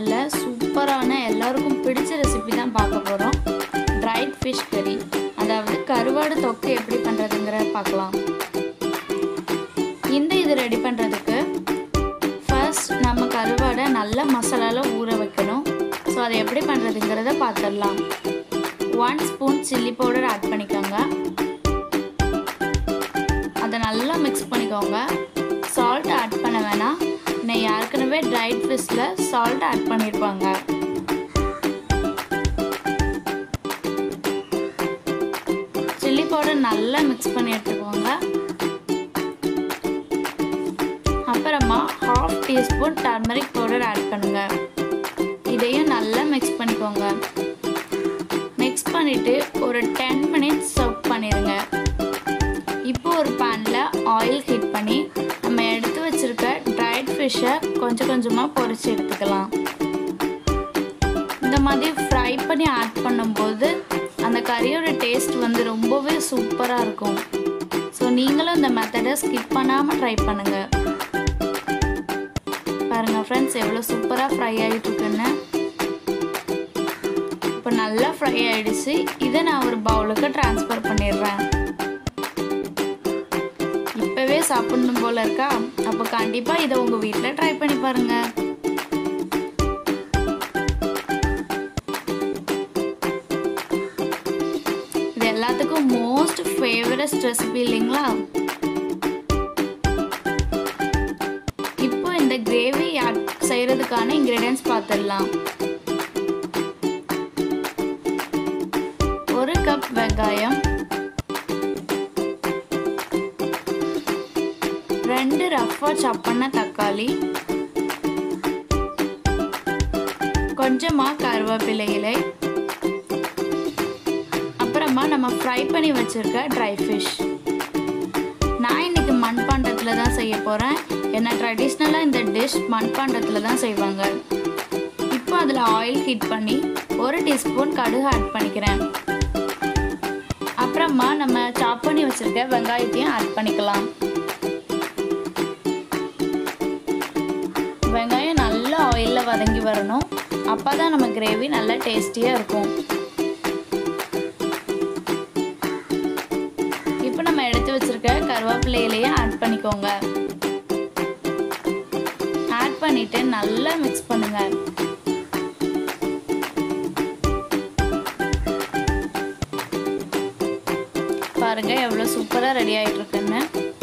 சேனலில் சூப்பரான எல்லாருக்கும் பிடிச்ச ரெசிபி தான் பார்க்க போகிறோம் ட்ரைட் ஃபிஷ் கறி அதாவது கருவாடு தொக்கு எப்படி பண்ணுறதுங்கிற பார்க்கலாம் இந்த இது ரெடி பண்ணுறதுக்கு ஃபர்ஸ்ட் நம்ம கருவாடை நல்ல மசாலாவில் ஊற வைக்கணும் ஸோ அதை எப்படி பண்ணுறதுங்கிறத பார்த்துடலாம் one spoon chilli powder add பண்ணிக்கோங்க அதை நல்லா மிக்ஸ் பண்ணிக்கோங்க சால்ட் ஆட் பண்ண வேணாம் நான் ஏற்கனவே ட்ரைட் ஃபிஷ்ஷில் சால்ட் ஆட் பண்ணியிருப்பாங்க சில்லி பவுடர் நல்லா மிக்ஸ் பண்ணி எடுத்துக்கோங்க அப்புறமா half teaspoon turmeric powder add பண்ணுங்க இதையும் நல்லா மிக்ஸ் பண்ணிக்கோங்க மிக்ஸ் பண்ணிவிட்டு ஒரு டென் மினிட்ஸ் சர்வ் பண்ணிடுங்க இப்போ ஒரு பேனில் ஆயில் ஹீட் பண்ணி நம்ம எடுத்து வச்சுருக்க ட்ரைட் ஃபிஷ்ஷை கொஞ்சம் கொஞ்சமாக பொரிச்சு எடுத்துக்கலாம் இந்த மாதிரி ஃப்ரை பண்ணி ஆட் பண்ணும்போது அந்த கறியோட டேஸ்ட் வந்து ரொம்பவே சூப்பராக இருக்கும் ஸோ நீங்களும் இந்த மெத்தடை ஸ்கிப் பண்ணாமல் ட்ரை பண்ணுங்கள் பாருங்கள் ஃப்ரெண்ட்ஸ் எவ்வளோ சூப்பராக ஃப்ரை ஆகிட்டு இருக்குன்னு இப்போ நல்லா ஃப்ரை ஆகிடுச்சு இதை நான் ஒரு பவுலுக்கு ட்ரான்ஸ்ஃபர் பண்ணிடுறேன் இப்போவே சாப்பிடணும் போல இருக்கா அப்போ கண்டிப்பாக இதை உங்கள் வீட்டில் ட்ரை பண்ணி பாருங்கள் இது எல்லாத்துக்கும் மோஸ்ட் ஃபேவரட் ரெசிபி இல்லைங்களா இப்போ இந்த கிரேவி செய்கிறதுக்கான இன்க்ரீடியன்ஸ் பார்த்துடலாம் ஒரு கப் வெங்காயம் ரெண்டு ரஃபாக சாப் பண்ண தக்காளி கொஞ்சமாக கருவேப்பிலை இலை அப்புறமா நம்ம ஃப்ரை பண்ணி வச்சுருக்க ட்ரை ஃபிஷ் நான் இன்னைக்கு மண்பாண்டத்தில் தான் செய்ய போகிறேன் ஏன்னா ட்ரெடிஷ்னலாக இந்த டிஷ் மண்பாண்டத்தில் தான் செய்வாங்க இப்போ அதில் ஆயில் ஹீட் பண்ணி ஒரு டீஸ்பூன் கடுகு ஆட் பண்ணிக்கிறேன் அப்புறமா நம்ம சாப் பண்ணி வச்சுருக்க வெங்காயத்தையும் ஆட் பண்ணிக்கலாம் வெங்காயம் நல்லா ஆயிலில் வதங்கி வரணும் அப்போ தான் நம்ம கிரேவி நல்லா டேஸ்டியாக இருக்கும் இப்போ நம்ம எடுத்து வச்சுருக்க கருவேப்பிலையிலையும் ஆட் பண்ணிக்கோங்க ஆட் பண்ணிவிட்டு நல்லா மிக்ஸ் பண்ணுங்கள் பாருங்க எவ்வளோ சூப்பராக ரெடி ஆகிட்டு இருக்குன்னு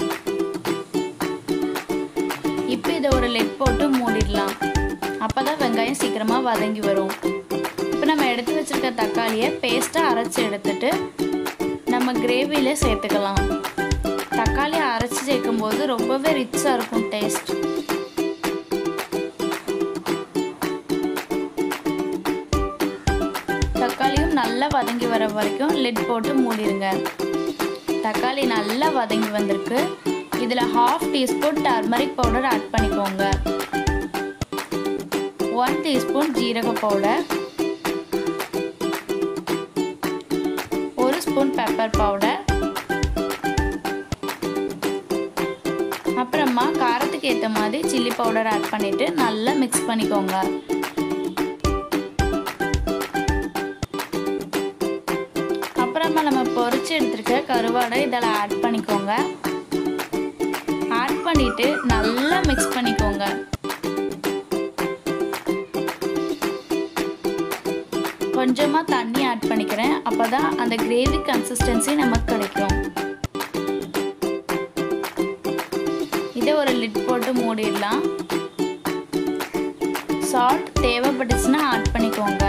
இப்போ இதை ஒரு லெட் போட்டு மூடிடலாம் அப்போ தான் வெங்காயம் சீக்கிரமாக வதங்கி வரும் இப்போ நம்ம எடுத்து வச்சுருக்க தக்காளியை பேஸ்ட்டாக அரைச்சி எடுத்துட்டு நம்ம கிரேவியில் சேர்த்துக்கலாம் தக்காளி அரைச்சி சேர்க்கும்போது ரொம்பவே ரிச்சாக இருக்கும் டேஸ்ட் தக்காளியும் நல்லா வதங்கி வர வரைக்கும் லிட் போட்டு மூடிடுங்க தக்காளி நல்லா வதங்கி வந்திருக்கு இதில் half teaspoon turmeric powder add பண்ணிக்கோங்க ஒன் டீஸ்பூன் ஜீரக பவுடர் ஒரு ஸ்பூன் பெப்பர் பவுடர் அப்புறமா காரத்துக்கு ஏற்ற மாதிரி சில்லி பவுடர் ஆட் பண்ணிவிட்டு நல்லா மிக்ஸ் பண்ணிக்கோங்க அப்புறமா நம்ம பொரிச்சு எடுத்துருக்க கருவாடை இதில் ஆட் பண்ணிக்கோங்க ஆட் பண்ணிவிட்டு நல்லா மிக்ஸ் பண்ணிக்கோங்க கொஞ்சமாக தண்ணி ஆட் பண்ணிக்கிறேன் அப்போ தான் அந்த கிரேவி கன்சிஸ்டன்சி நமக்கு கிடைக்கும் இதை ஒரு லிட் போட்டு மூடிடலாம் சால்ட் தேவைப்பட்டுச்சுன்னா ஆட் பண்ணிக்கோங்க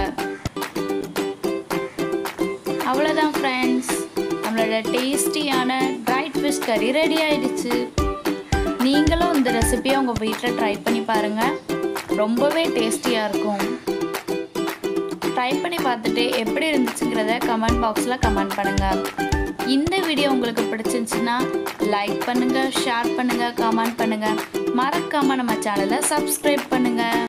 அவ்வளோதான் ஃப்ரெண்ட்ஸ் நம்மளோட டேஸ்டியான ட்ரைட் ஃபிஷ் கறி ரெடி ஆயிடுச்சு நீங்களும் இந்த ரெசிபியை உங்கள் வீட்டில் ட்ரை பண்ணி பாருங்கள் ரொம்பவே டேஸ்டியாக இருக்கும் ட்ரை பண்ணி பார்த்துட்டு எப்படி இருந்துச்சுங்கிறத கமெண்ட் பாக்ஸில் கமெண்ட் பண்ணுங்கள் இந்த வீடியோ உங்களுக்கு பிடிச்சிருந்துச்சுன்னா லைக் பண்ணுங்கள் ஷேர் பண்ணுங்கள் கமெண்ட் பண்ணுங்கள் மறக்காமல் நம்ம சேனலை சப்ஸ்கிரைப் பண்ணுங்கள்